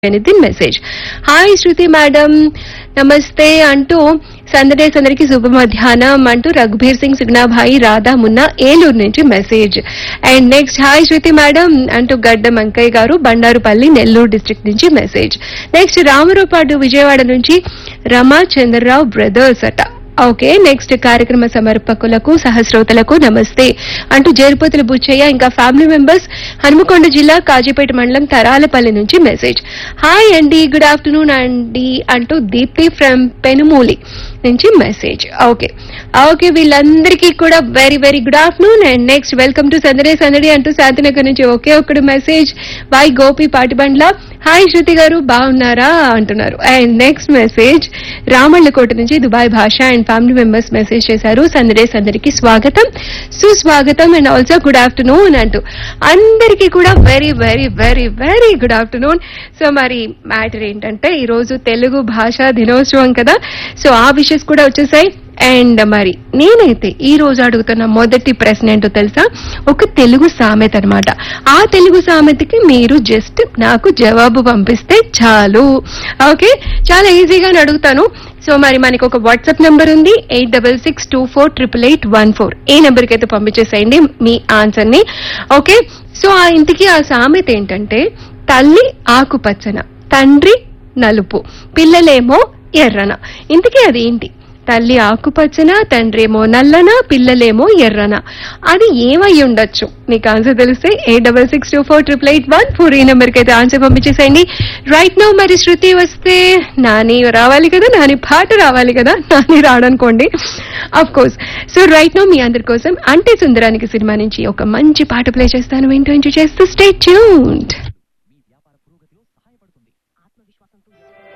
అనేది message hi Shruti madam నమస్తే అంటూ సందడేస్ అందరికి శుభ మధ్యాహ్నం అంటూ రఘుబీర్ సింగ్ సుగ్నాభాయి రాధా మున్నా ఏలూరు నుంచి message and next hi Shruti madam అంటూ గడ్డ వెంకయ్య గారు బండారుపల్లి నెల్లూరు డిస్ట్రిక్ట్ నుంచి మెసేజ్ నెక్స్ట్ రామరూపాడు విజయవాడ నుంచి రమా చంద్రరావు బ్రదర్స్ అట ఓకే నెక్స్ట్ కార్యక్రమ సమర్పకులకు సహస్రోతలకు నమస్తే అంటూ జేరుపోతుల బుచ్చయ్య ఇంకా ఫ్యామిలీ మెంబర్స్ హనుమకొండ జిల్లా కాజీపేట మండలం తరాలపల్లి నుంచి మెసేజ్ హాయ్ అండి గుడ్ ఆఫ్టర్నూన్ అండి అంటూ దీప్తి ఫ్రమ్ పెనుమూలి నుంచి మెసేజ్ ఓకే ఓకే వీళ్ళందరికీ కూడా very very good afternoon and next welcome to సందడే సందడి అంటూ శాంతినగర్ నుంచి ఒకే ఒక్కడు message by Gopi Patibandla hi Shruti garu బాగున్నారా అంటున్నారు అండ్ నెక్స్ట్ మెసేజ్ రామళ్ళకోట నుంచి దుబాయ్ భాష అండ్ ఫ్యామిలీ మెంబర్స్ మెసేజ్ చేశారు సందడేస్ అందరికి స్వాగతం సుస్వాగతం అండ్ ఆల్సో గుడ్ ఆఫ్టర్నూన్ అంటూ అందరికీ కూడా very very very very good afternoon so మరి మ్యాటర్ ఏంటంటే ఈ రోజు తెలుగు భాషా దినోత్సవం కదా సో ఆ విషయస్ కూడా వచ్చేసాయి అండ్ మరి నేనైతే ఈ రోజు అడుగుతున్న మొదటి ప్రశ్న ఏంటో తెలుసా ఒక తెలుగు సామెత అన్నమాట ఆ తెలుగు సామెతకి మీరు జస్ట్ నాకు జవాబు పంపిస్తే చాలు ఓకే చాలా ఈజీగా అడుగుతాను సో మరి మనకి ఒక వాట్సాప్ నెంబర్ ఉంది eight double six two four triple eight one four ఈ నెంబర్కి అయితే పంపించేసేయండి మీ ఆన్సర్ ని ఓకే సో ఆ ఇంటికి ఆ సామెత ఏంటంటే తల్లి ఆకుపచ్చన తండ్రి నలుపు పిల్లలేమో ఎర్రన ఇంతకీ అది ఏంటి తల్లి ఆకుపచ్చన తండ్రి ఏమో నల్లన పిల్లలేమో ఎర్రన అది ఏమై ఉండొచ్చు మీకు ఆన్సర్ తెలిస్తే eight double six two four triple eight one four ఈ నెంబర్కి అయితే ఆన్సర్ పంపించేసేయండి రైట్ నో మరి శృతి వస్తే నాని రావాలి కదా నాని పాట రావాలి కదా నాని రాడనుకోండి of course so right no మీ అందరి కోసం అంటే సుందరానికి సినిమా నుంచి ఒక మంచి పాట ప్లే చేస్తాను వింటూ ఎంజాయ్ చేస్తూ స్టే ట్యూన్డ్